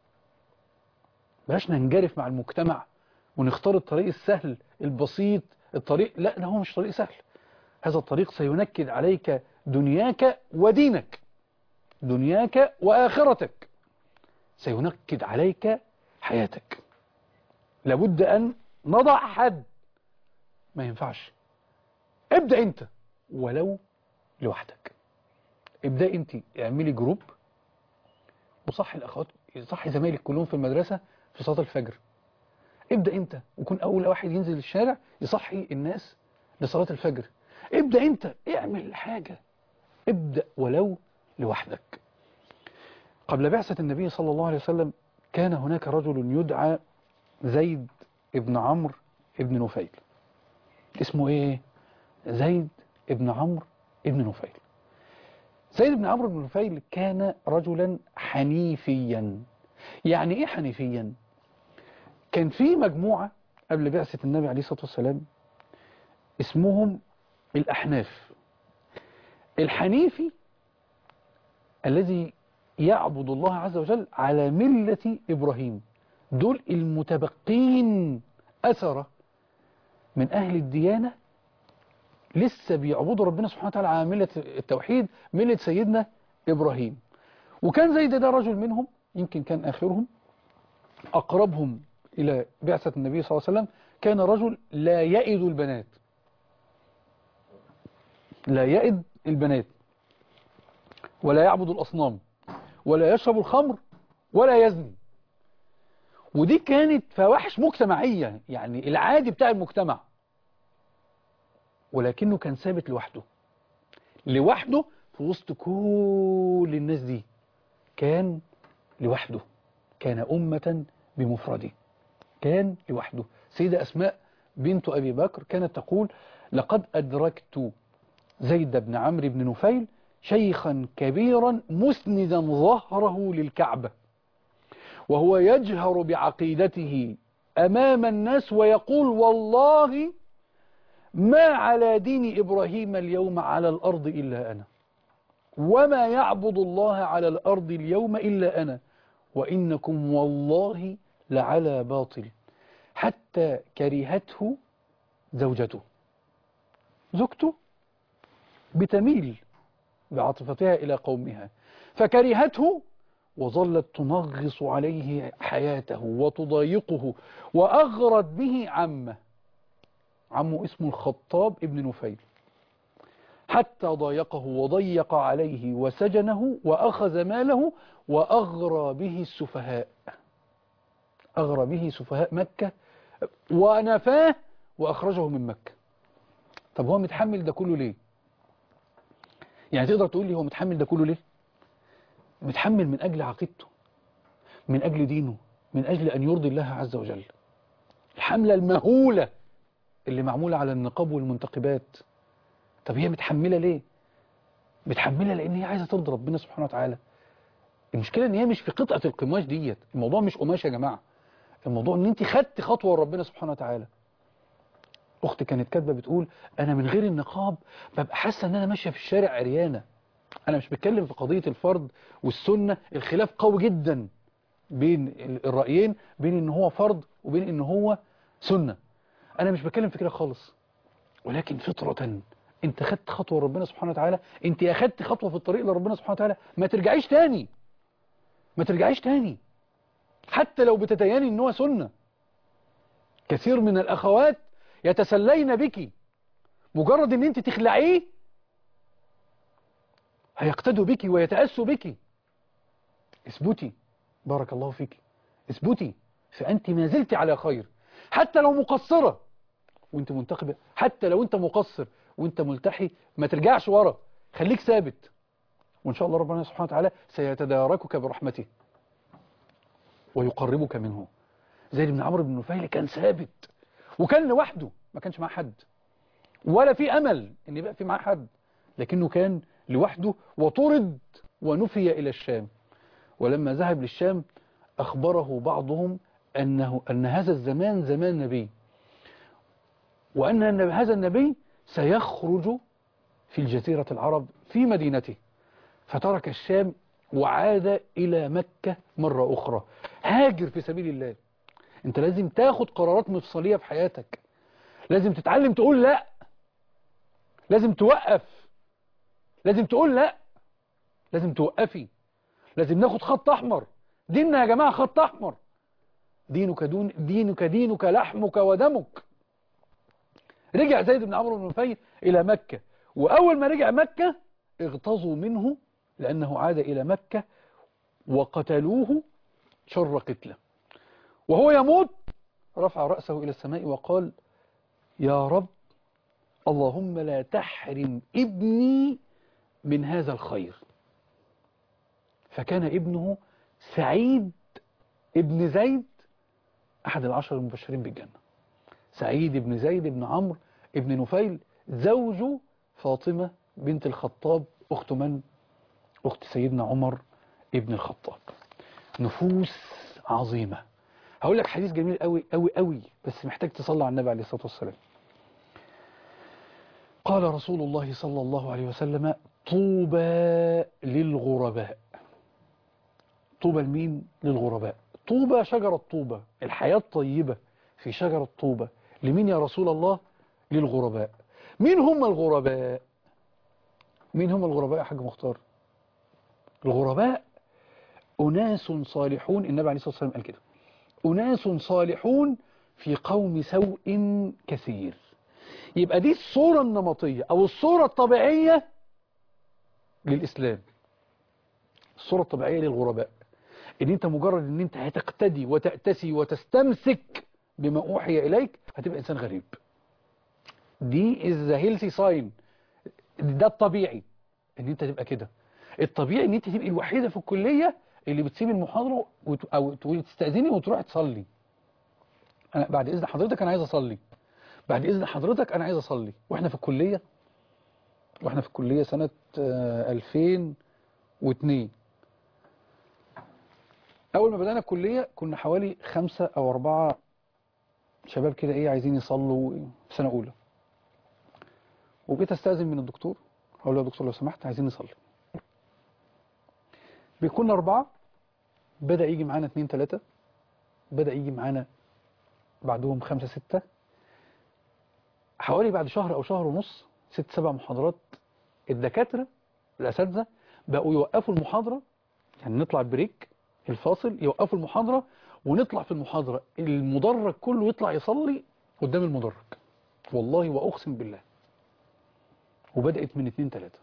بلاش ننجرف مع المجتمع ونختار الطريق السهل البسيط الطريق لا ده هو مش طريق سهل هذا الطريق سينكد عليك دنياك ودينك دنياك وآخرتك سينكد عليك حياتك لابد أن نضع حد ما ينفعش ابدأ انت ولو لوحدك ابدأ انت اعملي جروب وصحي الاخوات صحي زمايلك كلهم في المدرسة في صلاة الفجر ابدأ انت وكن اول واحد ينزل الشارع يصحي الناس لصلاة الفجر ابدأ انت اعمل حاجة ابدأ ولو لوحدك قبل بعثة النبي صلى الله عليه وسلم كان هناك رجل يدعى زيد ابن عمرو ابن نفيل اسمه ايه زيد ابن عمرو ابن نفيل زيد بن عمرو بن نفيل كان رجلا حنيفيا يعني ايه حنيفيا كان في مجموعة قبل بعثة النبي عليه الصلاة والسلام اسمهم الأحناف الحنيفي الذي يعبد الله عز وجل على ملة إبراهيم دول المتبقين أثرة من أهل الديانة لسه بيعبدوا ربنا سبحانه وتعالى على ملة التوحيد ملة سيدنا إبراهيم وكان زيد ده رجل منهم يمكن كان آخرهم أقربهم إلى بعثة النبي صلى الله عليه وسلم كان رجل لا يئد البنات لا يئد البنات ولا يعبد الأصنام ولا يشرب الخمر ولا يزني ودي كانت فواحش مجتمعية يعني العادي بتاع المجتمع ولكنه كان ثابت لوحده لوحده في وسط كل الناس دي كان لوحده كان أمة بمفرده كان لوحده سيدة أسماء بنت أبي بكر كانت تقول لقد أدركت زيد بن عمرو بن نفيل شيخا كبيرا مسندا ظهره للكعبة وهو يجهر بعقيدته أمام الناس ويقول والله ما على دين إبراهيم اليوم على الأرض إلا أنا وما يعبد الله على الأرض اليوم إلا أنا وإنكم والله لعلى باطل حتى كرهته زوجته زوجته بتميل بعاطفتها إلى قومها فكرهته وظلت تنغص عليه حياته وتضايقه وأغرت به عمه عمه اسمه الخطاب ابن نفيل حتى ضايقه وضيق عليه وسجنه وأخذ ماله وأغرى به السفهاء أغرى به سفهاء مكة ونفاه وأخرجه من مكة طب هو متحمل ده كله ليه يعني تقدر تقول لي هو متحمل ده كله ليه متحمل من أجل عقيدته من أجل دينه من أجل أن يرضي الله عز وجل الحملة المهولة اللي معمولة على النقاب والمنتقبات طب هي متحملة ليه متحملة لأن هي عايزة ترضي ربنا سبحانه وتعالى المشكلة ان هي مش في قطعة القماش ديت الموضوع مش قماش يا جماعة الموضوع ان انت خدت خطوة لربنا سبحانه وتعالى اختي كانت كاتبة بتقول انا من غير النقاب ببقى حاسة ان انا ماشية في الشارع عريانة انا مش بتكلم في قضية الفرض والسنة الخلاف قوي جدا بين الرأيين بين ان هو فرض وبين ان هو سنة انا مش بتكلم في كده خالص ولكن فطرة انت خدت خطوة لربنا سبحانه وتعالى انت اخدت خطوة في الطريق لربنا سبحانه وتعالى ما ترجعيش تاني ما ترجعيش تاني حتى لو بتتياني ان هو سنة كثير من الاخوات يتسلين بك مجرد ان انت تخلعيه هيقتدوا بك ويتأسوا بك اثبتي بارك الله فيك اثبتي فأنت ما زلت على خير حتى لو مقصرة وانت منتقبة حتى لو انت مقصر وانت ملتحي ما ترجعش ورا خليك ثابت وإن شاء الله ربنا سبحانه وتعالى سيتداركك برحمته ويقربك منه زي ابن عمرو بن نفيل كان ثابت وكان لوحده ما كانش معاه حد ولا في أمل ان يبقى في معاه حد لكنه كان لوحده وطرد ونفي إلى الشام ولما ذهب للشام أخبره بعضهم أنه أن هذا الزمان زمان نبي وأن هذا النبي سيخرج في الجزيرة العرب في مدينته فترك الشام وعاد إلى مكة مرة أخرى هاجر في سبيل الله انت لازم تاخد قرارات مفصلية في حياتك لازم تتعلم تقول لا لازم توقف لازم تقول لا لازم توقفي لازم ناخد خط أحمر ديننا يا جماعة خط أحمر دينك دون دينك دينك لحمك ودمك رجع زيد بن عمرو بن نفيل إلى مكة وأول ما رجع مكة اغتظوا منه لأنه عاد إلى مكة وقتلوه شر قتله وهو يموت رفع رأسه إلى السماء وقال يا رب اللهم لا تحرم ابني من هذا الخير فكان ابنه سعيد ابن زيد أحد العشر المبشرين بالجنة سعيد ابن زيد ابن عمرو ابن نفيل زوج فاطمة بنت الخطاب أخت من؟ أخت سيدنا عمر ابن الخطاب نفوس عظيمة هقول لك حديث جميل قوي قوي قوي بس محتاج تصلي على النبي عليه الصلاة والسلام قال رسول الله صلى الله عليه وسلم طوبى للغرباء طوبى لمين للغرباء طوبى شجرة طوبى الحياة الطيبة في شجرة طوبى لمين يا رسول الله للغرباء مين هم الغرباء مين هم الغرباء يا حاج مختار الغرباء أناس صالحون النبي عليه الصلاة والسلام قال كده أناس صالحون في قوم سوء كثير يبقى دي الصورة النمطية أو الصورة الطبيعية للإسلام الصورة الطبيعية للغرباء ان انت مجرد ان انت هتقتدي وتأتسي وتستمسك بما اوحي اليك هتبقى انسان غريب دي is the healthy sign ده الطبيعي ان انت تبقى كده الطبيعي ان انت تبقى الوحيدة في الكلية اللي بتسيب المحاضرة وت... او تقولي تستأذني وتروح تصلي انا بعد اذن حضرتك انا عايز اصلي بعد اذن حضرتك انا عايز اصلي واحنا في الكلية واحنا في الكلية سنة آه 2002 أول ما بدأنا الكلية كنا حوالي خمسة أو أربعة شباب كده إيه عايزين يصلوا في سنة أولى وجيت استاذن من الدكتور اقول له يا دكتور لو سمحت عايزين نصلي بيكون أربعة بدأ يجي معانا اتنين تلاتة بدأ يجي معانا بعدهم خمسة ستة حوالي بعد شهر أو شهر ونص ست سبع محاضرات الدكاترة الأساتذة بقوا يوقفوا المحاضرة يعني نطلع بريك الفاصل يوقفوا المحاضرة ونطلع في المحاضرة المدرج كله يطلع يصلي قدام المدرج والله وأقسم بالله وبدأت من اتنين تلاتة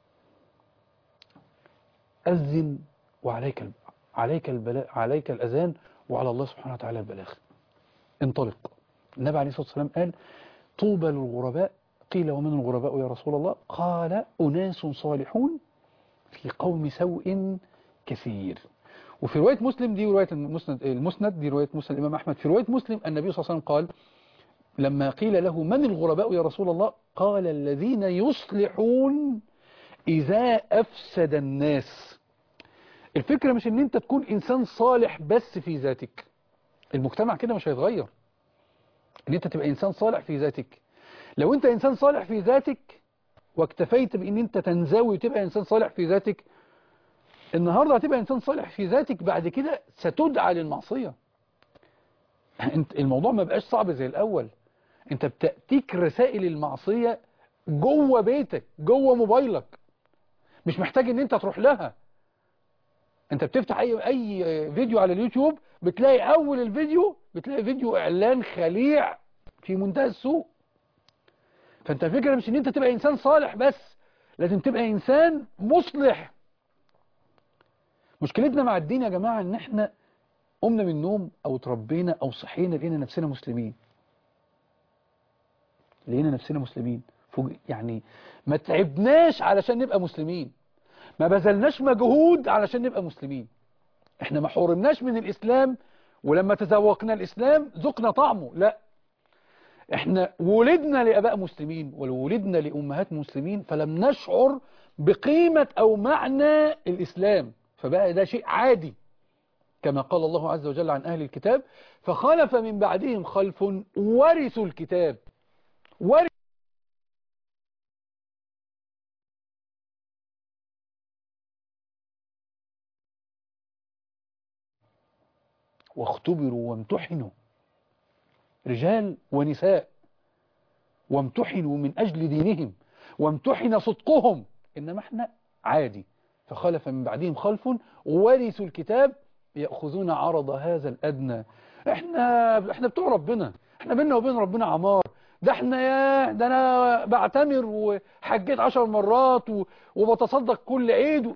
أذن وعليك الب... عليك البلاء عليك الأذان وعلى الله سبحانه وتعالى البلاغ انطلق النبي عليه الصلاة والسلام قال طوبى للغرباء قيل ومن الغرباء يا رسول الله قال أناس صالحون في قوم سوء كثير وفي رواية مسلم دي رواية المسند, المسند دي رواية مسلم الإمام أحمد في رواية مسلم النبي صلى الله عليه وسلم قال لما قيل له من الغرباء يا رسول الله قال الذين يصلحون إذا أفسد الناس الفكرة مش ان انت تكون انسان صالح بس في ذاتك المجتمع كده مش هيتغير ان انت تبقى انسان صالح في ذاتك لو انت انسان صالح في ذاتك واكتفيت بان انت تنزوي وتبقى انسان صالح في ذاتك النهاردة هتبقى انسان صالح في ذاتك بعد كده ستدعى للمعصية انت الموضوع ما بقاش صعب زي الاول انت بتأتيك رسائل المعصية جوه بيتك جوه موبايلك مش محتاج ان انت تروح لها انت بتفتح اي اي فيديو على اليوتيوب بتلاقي اول الفيديو بتلاقي فيديو اعلان خليع في منتهى السوء فانت الفكره مش ان انت تبقى انسان صالح بس لازم تبقى انسان مصلح مشكلتنا مع الدين يا جماعه ان احنا قمنا من النوم او اتربينا او صحينا لقينا نفسنا مسلمين لقينا نفسنا مسلمين يعني ما تعبناش علشان نبقى مسلمين ما بذلناش مجهود علشان نبقى مسلمين احنا ما حرمناش من الاسلام ولما تذوقنا الاسلام ذقنا طعمه لا احنا ولدنا لاباء مسلمين وولدنا لامهات مسلمين فلم نشعر بقيمة او معنى الاسلام فبقى ده شيء عادي كما قال الله عز وجل عن اهل الكتاب فخلف من بعدهم خلف ورثوا الكتاب ورثوا واختبروا وامتحنوا رجال ونساء وامتحنوا من أجل دينهم وامتحن صدقهم إنما احنا عادي فخلف من بعدهم خلف ورثوا الكتاب يأخذون عرض هذا الأدنى احنا احنا بتوع ربنا احنا بيننا وبين ربنا عمار ده احنا يا ده انا بعتمر وحجيت عشر مرات وبتصدق كل عيد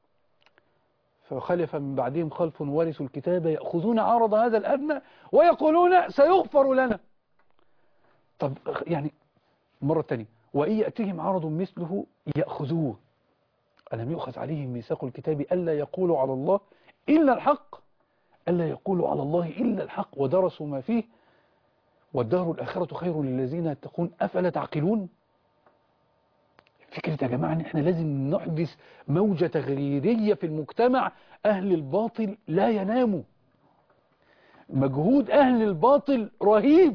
فخلف من بعدهم خلف ورثوا الكتاب يأخذون عرض هذا الأدنى ويقولون سيغفر لنا طب يعني مرة تانية وإن يأتيهم عرض مثله يأخذوه ألم يؤخذ عليهم ميثاق الكتاب ألا يقولوا على الله إلا الحق ألا يقولوا على الله إلا الحق ودرسوا ما فيه والدار الآخرة خير للذين يتقون أفلا تعقلون فكرة يا جماعة ان احنا لازم نحدث موجة تغييرية في المجتمع اهل الباطل لا يناموا مجهود اهل الباطل رهيب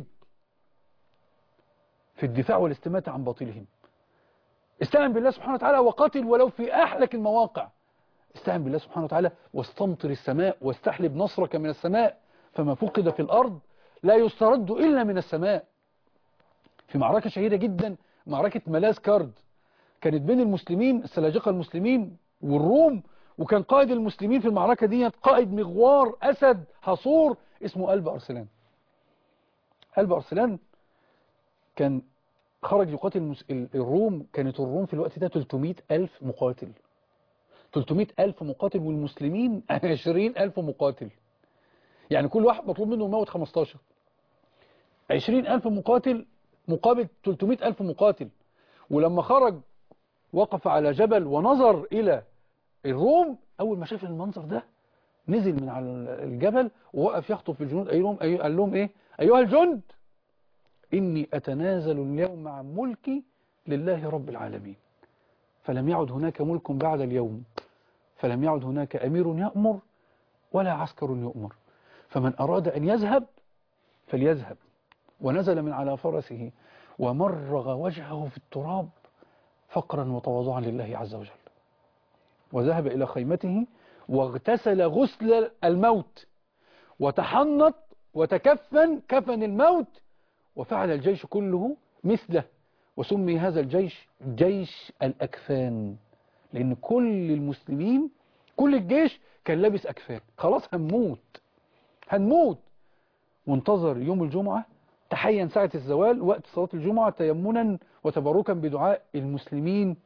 في الدفاع والاستماتة عن باطلهم استعن بالله سبحانه وتعالى وقاتل ولو في احلك المواقع استعن بالله سبحانه وتعالى واستمطر السماء واستحلب نصرك من السماء فما فقد في الارض لا يسترد الا من السماء في معركة شهيرة جدا معركة ملاذ كارد كانت بين المسلمين السلاجقة المسلمين والروم وكان قائد المسلمين في المعركة دي قائد مغوار أسد حصور اسمه قلب أرسلان قلب أرسلان كان خرج يقاتل المس... الروم كانت الروم في الوقت ده 300 ألف مقاتل 300 ألف مقاتل والمسلمين 20 ألف مقاتل يعني كل واحد مطلوب منه موت 15 20 ألف مقاتل مقابل 300 ألف مقاتل ولما خرج وقف على جبل ونظر إلى الروم أول ما شاف المنظر ده نزل من على الجبل ووقف يخطب في الجنود أيهم أي قال لهم إيه أيها الجند إني أتنازل اليوم عن ملكي لله رب العالمين فلم يعد هناك ملك بعد اليوم فلم يعد هناك أمير يأمر ولا عسكر يؤمر فمن أراد أن يذهب فليذهب ونزل من على فرسه ومرغ وجهه في التراب فقرا وتواضعا لله عز وجل وذهب إلى خيمته واغتسل غسل الموت وتحنط وتكفن كفن الموت وفعل الجيش كله مثله وسمي هذا الجيش جيش الأكفان لأن كل المسلمين كل الجيش كان لابس أكفان خلاص هنموت هنموت وانتظر يوم الجمعة تحين ساعة الزوال وقت صلاة الجمعة تيمنا وتبركا بدعاء المسلمين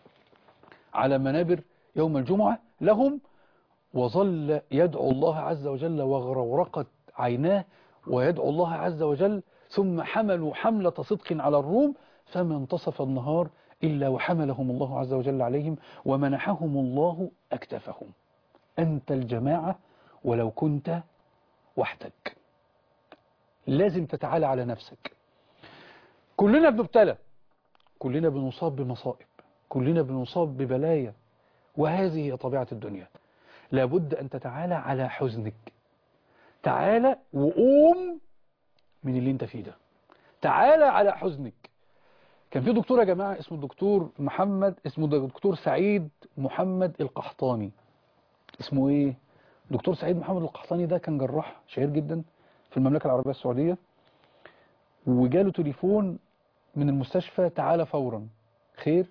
على منابر يوم الجمعة لهم وظل يدعو الله عز وجل وغرورقت عيناه ويدعو الله عز وجل ثم حملوا حملة صدق على الروم فما انتصف النهار إلا وحملهم الله عز وجل عليهم ومنحهم الله أكتفهم أنت الجماعة ولو كنت وحدك لازم تتعالى على نفسك كلنا بنبتلى كلنا بنصاب بمصائب كلنا بنصاب ببلايا وهذه هي طبيعة الدنيا لابد أن تتعالى على حزنك تعالى وقوم من اللي انت فيه ده تعالى على حزنك كان في دكتور يا جماعة اسمه الدكتور محمد اسمه دكتور سعيد محمد القحطاني اسمه ايه دكتور سعيد محمد القحطاني ده كان جراح شهير جدا في المملكة العربية السعودية وجاله تليفون من المستشفى تعالى فورا خير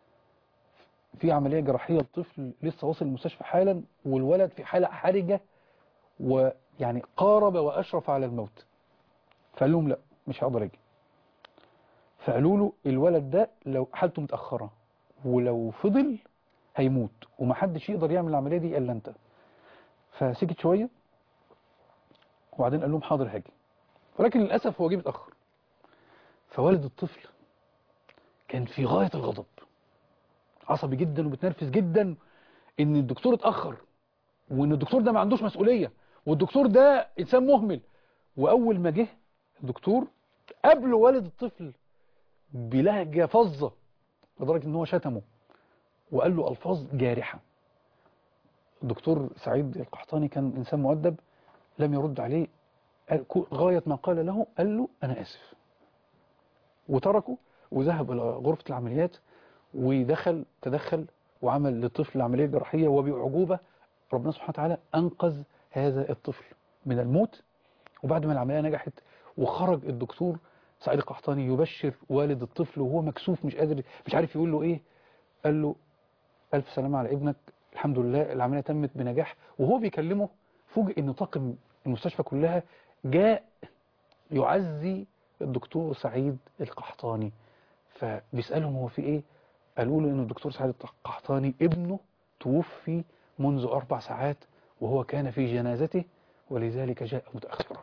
في عملية جراحية الطفل لسه واصل المستشفى حالا والولد في حالة حرجة ويعني قارب وأشرف على الموت فقال لهم لا مش هقدر اجي فقالوا له الولد ده لو حالته متأخرة ولو فضل هيموت ومحدش يقدر يعمل العملية دي إلا أنت فسكت شوية وبعدين قال لهم حاضر هاجي ولكن للأسف هو جه متأخر فوالد الطفل كان في غاية الغضب عصبي جدا وبتنرفز جدا ان الدكتور اتأخر وان الدكتور ده ما عندوش مسؤولية والدكتور ده انسان مهمل واول ما جه الدكتور قبل والد الطفل بلهجة فظة لدرجة ان هو شتمه وقال له الفاظ جارحة الدكتور سعيد القحطاني كان انسان مؤدب لم يرد عليه غاية ما قال له قال له انا اسف وتركه وذهب الى غرفة العمليات ودخل تدخل وعمل للطفل العملية الجراحية وبأعجوبة ربنا سبحانه وتعالى أنقذ هذا الطفل من الموت وبعد ما العملية نجحت وخرج الدكتور سعيد القحطاني يبشر والد الطفل وهو مكسوف مش قادر مش عارف يقول له ايه قال له ألف سلامة على ابنك الحمد لله العملية تمت بنجاح وهو بيكلمه فوجئ ان طاقم المستشفى كلها جاء يعزي الدكتور سعيد القحطاني فبيسألهم هو في ايه قالوا له ان الدكتور سعيد القحطاني ابنه توفي منذ أربع ساعات وهو كان في جنازته ولذلك جاء متأخرا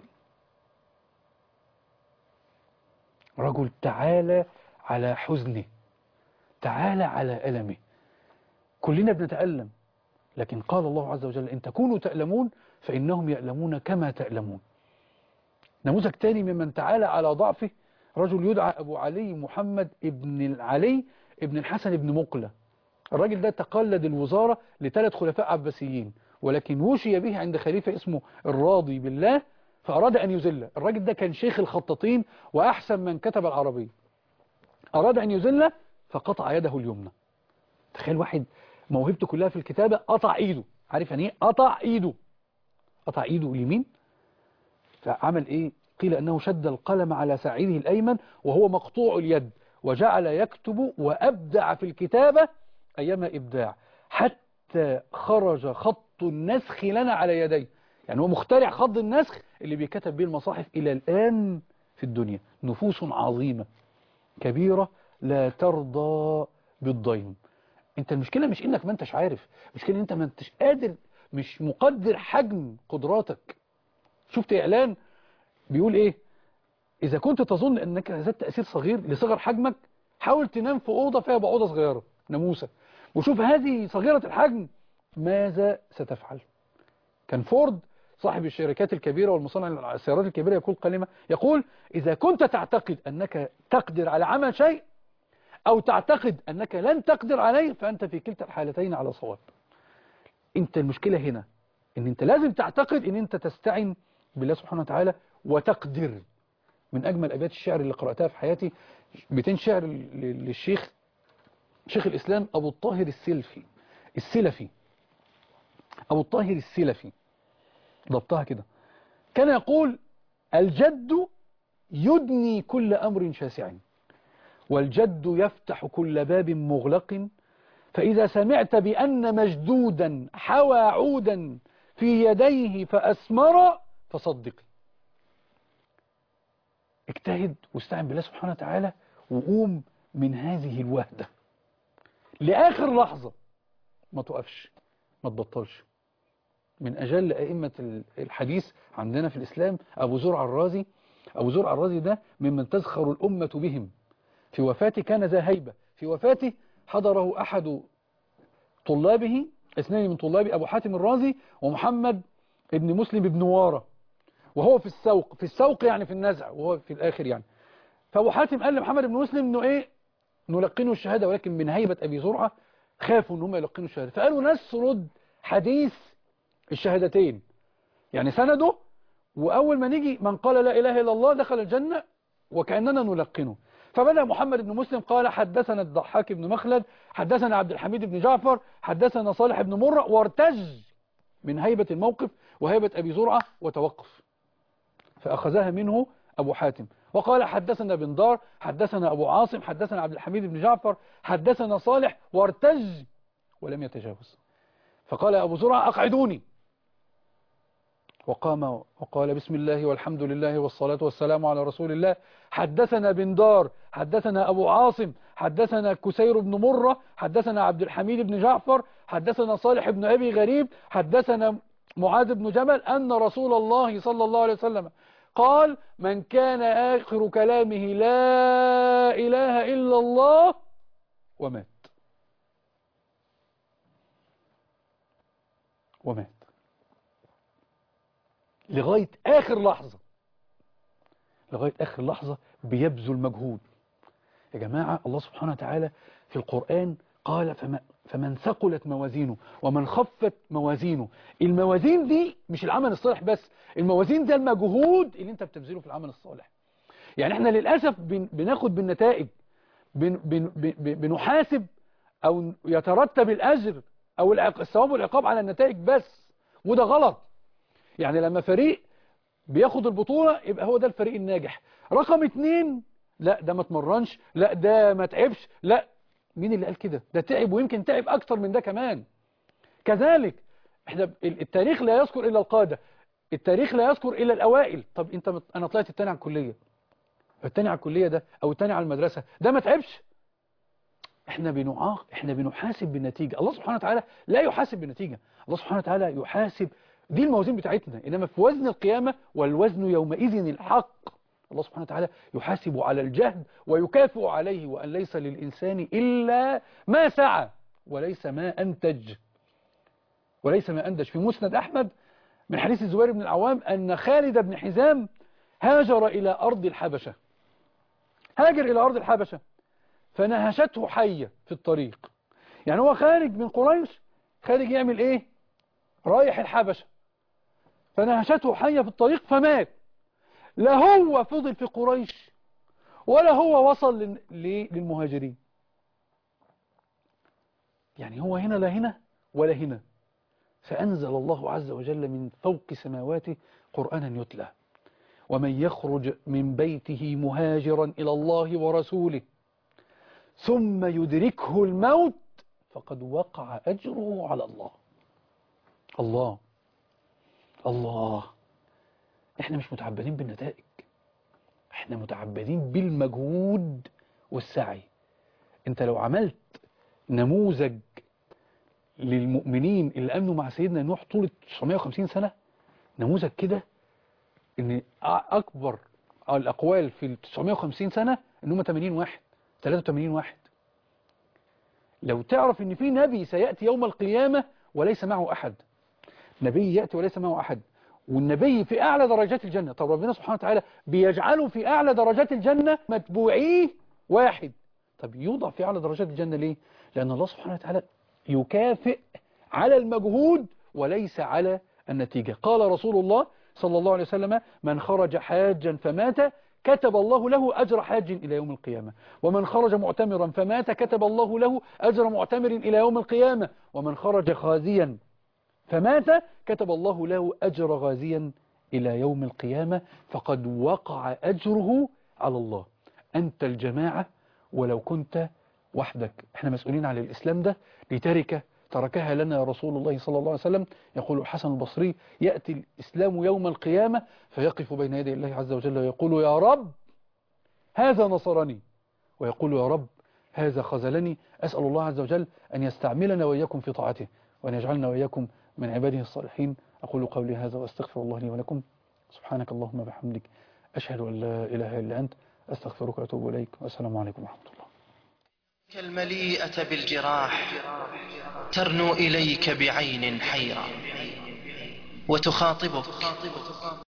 رجل تعالى على حزنه تعالى على ألمه كلنا بنتألم لكن قال الله عز وجل إن تكونوا تألمون فإنهم يألمون كما تألمون نموذج تاني ممن تعالى على ضعفه رجل يدعى أبو علي محمد ابن علي ابن الحسن ابن مقلة الراجل ده تقلد الوزارة لثلاث خلفاء عباسيين ولكن وشي به عند خليفة اسمه الراضي بالله فأراد أن يذله الراجل ده كان شيخ الخطاطين وأحسن من كتب العربية أراد أن يذله فقطع يده اليمنى تخيل واحد موهبته كلها في الكتابة قطع إيده عارف يعني إيه قطع إيده قطع إيده اليمين فعمل إيه قيل أنه شد القلم على ساعده الأيمن وهو مقطوع اليد وجعل يكتب وأبدع في الكتابة أيما إبداع حتى خرج خط النسخ لنا على يديه يعني هو مخترع خط النسخ اللي بيكتب به المصاحف إلى الآن في الدنيا نفوس عظيمة كبيرة لا ترضى بالضيم انت المشكلة مش انك ما انتش عارف المشكلة ان انت ما انتش قادر مش مقدر حجم قدراتك شفت اعلان بيقول ايه اذا كنت تظن انك ذات تأثير صغير لصغر حجمك حاول تنام في اوضة فيها بعوضة صغيرة ناموسة وشوف هذه صغيرة الحجم ماذا ستفعل كان فورد صاحب الشركات الكبيرة والمصنع السيارات الكبيرة يقول كلمة يقول إذا كنت تعتقد أنك تقدر على عمل شيء أو تعتقد أنك لن تقدر عليه فأنت في كلتا الحالتين على صواب أنت المشكلة هنا أن أنت لازم تعتقد أن أنت تستعين بالله سبحانه وتعالى وتقدر من أجمل أبيات الشعر اللي قرأتها في حياتي بيتين شعر ل- للشيخ شيخ الإسلام أبو الطاهر السلفي السلفي أبو الطاهر السلفي ضبطها كده كان يقول الجد يدني كل أمر شاسع والجد يفتح كل باب مغلق فإذا سمعت بأن مجدودا حوى عودا في يديه فأسمر فصدقي اجتهد واستعن بالله سبحانه وتعالى وقوم من هذه الوهدة لآخر لحظة ما تقفش ما تبطلش من أجل أئمة الحديث عندنا في الإسلام أبو زرع الرازي أبو زرع الرازي ده ممن تزخر الأمة بهم في وفاته كان ذا هيبة في وفاته حضره أحد طلابه اثنين من طلاب أبو حاتم الرازي ومحمد ابن مسلم ابن وارة وهو في السوق في السوق يعني في النزع وهو في الآخر يعني فأبو حاتم قال لمحمد بن مسلم إنه إيه نلقنه الشهادة ولكن من هيبة أبي زرعة خافوا إن هم يلقنوا الشهادة فقالوا نسرد حديث الشهادتين يعني سنده وأول ما نيجي من قال لا إله إلا الله دخل الجنة وكأننا نلقنه فبدأ محمد بن مسلم قال حدثنا الضحاك بن مخلد حدثنا عبد الحميد بن جعفر حدثنا صالح بن مرة وارتج من هيبة الموقف وهيبة أبي زرعة وتوقف فأخذها منه أبو حاتم وقال حدثنا بن دار حدثنا أبو عاصم حدثنا عبد الحميد بن جعفر حدثنا صالح وارتج ولم يتجاوز فقال أبو زرعة أقعدوني وقام وقال بسم الله والحمد لله والصلاة والسلام على رسول الله حدثنا بن دار حدثنا أبو عاصم حدثنا كسير بن مرة حدثنا عبد الحميد بن جعفر حدثنا صالح بن أبي غريب حدثنا معاذ بن جبل أن رسول الله صلى الله عليه وسلم قال من كان آخر كلامه لا إله إلا الله ومات ومات لغاية آخر لحظة لغاية آخر لحظة بيبذل مجهود يا جماعة الله سبحانه وتعالى في القرآن قال فما فمن ثقلت موازينه ومن خفت موازينه الموازين دي مش العمل الصالح بس الموازين ده المجهود اللي انت بتبذله في العمل الصالح يعني احنا للأسف بن بناخد بالنتائج بن بن بن بنحاسب او يترتب الأجر او الثواب والعقاب على النتائج بس وده غلط يعني لما فريق بياخد البطولة يبقى هو ده الفريق الناجح رقم اتنين لا ده ما تمرنش لا ده ما تعبش لا مين اللي قال كده ده تعب ويمكن تعب اكتر من ده كمان كذلك احنا التاريخ لا يذكر الا القادة التاريخ لا يذكر الا الاوائل طب انت مت... انا طلعت التاني على الكلية التاني على الكلية ده او التاني على المدرسة ده ما تعبش احنا بنعاق احنا بنحاسب بالنتيجة الله سبحانه وتعالى لا يحاسب بالنتيجة الله سبحانه وتعالى يحاسب دي الموازين بتاعتنا إنما في وزن القيامة والوزن يومئذ الحق الله سبحانه وتعالى يحاسب على الجهد ويكافئ عليه وأن ليس للإنسان إلا ما سعى وليس ما أنتج وليس ما أنتج في مسند أحمد من حديث الزبير بن العوام أن خالد بن حزام هاجر إلى أرض الحبشة هاجر إلى أرض الحبشة فنهشته حية في الطريق يعني هو خارج من قريش خارج يعمل إيه رايح الحبشة فنهشته حية في الطريق فمات لا هو فضل في قريش ولا هو وصل للمهاجرين يعني هو هنا لا هنا ولا هنا فأنزل الله عز وجل من فوق سماواته قرآنا يتلى ومن يخرج من بيته مهاجرا إلى الله ورسوله ثم يدركه الموت فقد وقع أجره على الله الله الله احنا مش متعبدين بالنتائج احنا متعبدين بالمجهود والسعي انت لو عملت نموذج للمؤمنين اللي امنوا مع سيدنا نوح طول 950 سنة نموذج كده ان اكبر الاقوال في ال 950 سنة ان هم 80 واحد 83 واحد لو تعرف ان في نبي سيأتي يوم القيامة وليس معه احد نبي يأتي وليس معه أحد والنبي في أعلى درجات الجنة طب ربنا سبحانه وتعالى بيجعله في أعلى درجات الجنة متبوعيه واحد طب يوضع في أعلى درجات الجنة ليه؟ لأن الله سبحانه وتعالى يكافئ على المجهود وليس على النتيجة قال رسول الله صلى الله عليه وسلم من خرج حاجا فمات كتب الله له أجر حاج إلى يوم القيامة ومن خرج معتمرا فمات كتب الله له أجر معتمر إلى يوم القيامة ومن خرج خازيا فمات كتب الله له أجر غازيا إلى يوم القيامة فقد وقع أجره على الله أنت الجماعة ولو كنت وحدك احنا مسؤولين عن الإسلام ده لتركة تركها لنا رسول الله صلى الله عليه وسلم يقول الحسن البصري يأتي الإسلام يوم القيامة فيقف بين يدي الله عز وجل ويقول يا رب هذا نصرني ويقول يا رب هذا خذلني أسأل الله عز وجل أن يستعملنا وإياكم في طاعته وأن يجعلنا وإياكم من عباده الصالحين أقول قولي هذا وأستغفر الله لي ولكم سبحانك اللهم بحمدك أشهد أن لا إله إلا أنت أستغفرك وأتوب إليك والسلام عليكم ورحمة الله كالمليئة بالجراح ترنو إليك بعين حيرة وتخاطبك